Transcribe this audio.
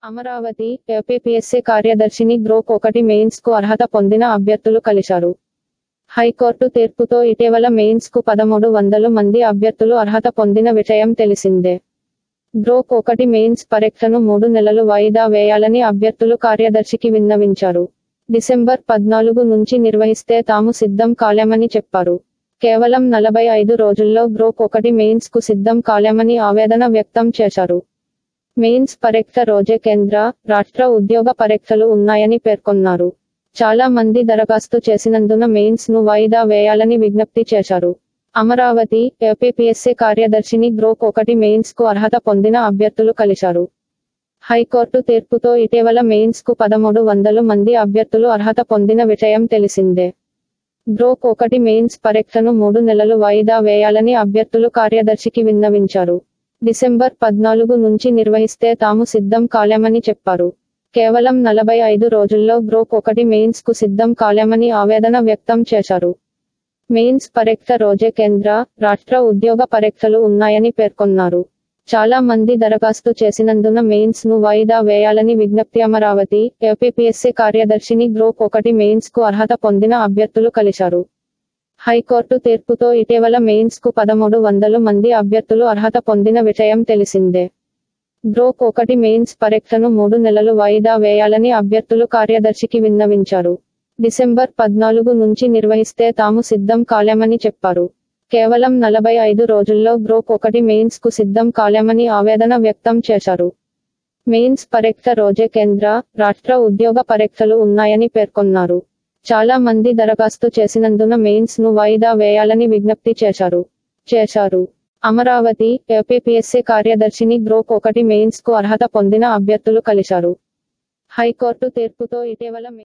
Amaravati APPSC కార్యదర్శిని group ఒకటి mains కు అర్హత పొందిన అభ్యర్థులు కలిశారు హైకోర్టు తీర్పుతో ఇటీవల మెయిన్స్ కు పదమూడు వందలు మంది అభ్యర్థులు అర్హత పొందిన విషయం తెలిసిందే గ్రూప్ ఒకటి మెయిన్స్ పరీక్షను మూడు నెలలు వాయిదా వేయాలని అభ్యర్థులు కార్యదర్శికి విన్నవించారు డిసెంబర్ పద్నాలుగు నుంచి నిర్వహిస్తే తాము సిద్ధం కాలేమని చెప్పారు కేవలం నలభై ఐదు రోజుల్లో గ్రూప్ ఒకటి మెయిన్స్ కు సిద్ధం కాలేమని ఆవేదన వ్యక్తం చేశారు మెయిన్స్ పరీక్ష రోజే కేంద్ర రాష్ట్ర ఉద్యోగ పరీక్షలు ఉన్నాయని పేర్కొన్నారు చాలా మంది దరఖాస్తు చేసినందున మెయిన్స్ ను వాయిదా వేయాలని విజ్ఞప్తి చేశారు అమరావతి ఏపీపీఎస్సీ కార్యదర్శిని గ్రూప్ ఒకటి మెయిన్స్ కు అర్హత పొందిన అభ్యర్థులు కలిశారు హైకోర్టు తీర్పుతో ఇటీవల మెయిన్స్ కు పదమూడు వందలు మంది అభ్యర్థులు అర్హత పొందిన విషయం తెలిసిందే గ్రూప్ ఒకటి మెయిన్స్ పరీక్షను మూడు నెలలు వాయిదా వేయాలని అభ్యర్థులు కార్యదర్శికి విన్నవించారు డిసెంబర్ పద్నాలుగు నుంచి నిర్వహిస్తే తాము సిద్ధం కాలేమని చెప్పారు కేవలం నలభై ఐదు రోజుల్లో గ్రూప్ ఒకటి మెయిన్స్ కు సిద్ధం కాలేమని ఆవేదన వ్యక్తం చేశారు మెయిన్స్ పరీక్ష రోజే కేంద్ర రాష్ట్ర ఉద్యోగ పరీక్షలు ఉన్నాయని పేర్కొన్నారు చాలా మంది దరఖాస్తు చేసినందున మెయిన్స్ ను వాయిదా వేయాలని విజ్ఞప్తి అమరావతి ఏపీపీఎస్సీ కార్యదర్శిని గ్రూప్ ఒకటి మెయిన్స్ కు అర్హత పొందిన అభ్యర్థులు కలిశారు హైకోర్టు తీర్పుతో ఇటీవల మెయిన్స్ కు పదమూడు వందలు మంది అభ్యర్థులు అర్హత పొందిన విషయం తెలిసిందే గ్రూప్ ఒకటి మెయిన్స్ పరీక్షను మూడు నెలలు వాయిదా వేయాలని అభ్యర్థులు కార్యదర్శికి విన్నవించారు డిసెంబర్ పద్నాలుగు నుంచి నిర్వహిస్తే తాము సిద్ధం కాలేమని చెప్పారు కేవలం నలభై ఐదు రోజుల్లో గ్రూప్ ఒకటి మెయిన్స్ కు సిద్ధం కాలేమని ఆవేదన వ్యక్తం చేశారు మెయిన్స్ పరీక్ష రోజే కేంద్ర రాష్ట్ర ఉద్యోగ పరీక్షలు ఉన్నాయని పేర్కొన్నారు చాలా మంది దరఖాస్తు చేసినందున మెయిన్స్ ను వాయిదా వేయాలని విజ్ఞప్తి చేశారు చేశారు అమరావతి ఏపీపీఎస్సీ కార్యదర్శిని గ్రూప్ ఒకటి మెయిన్స్ కు అర్హత పొందిన అభ్యర్థులు కలిశారు హైకోర్టు తీర్పుతో ఇటీవల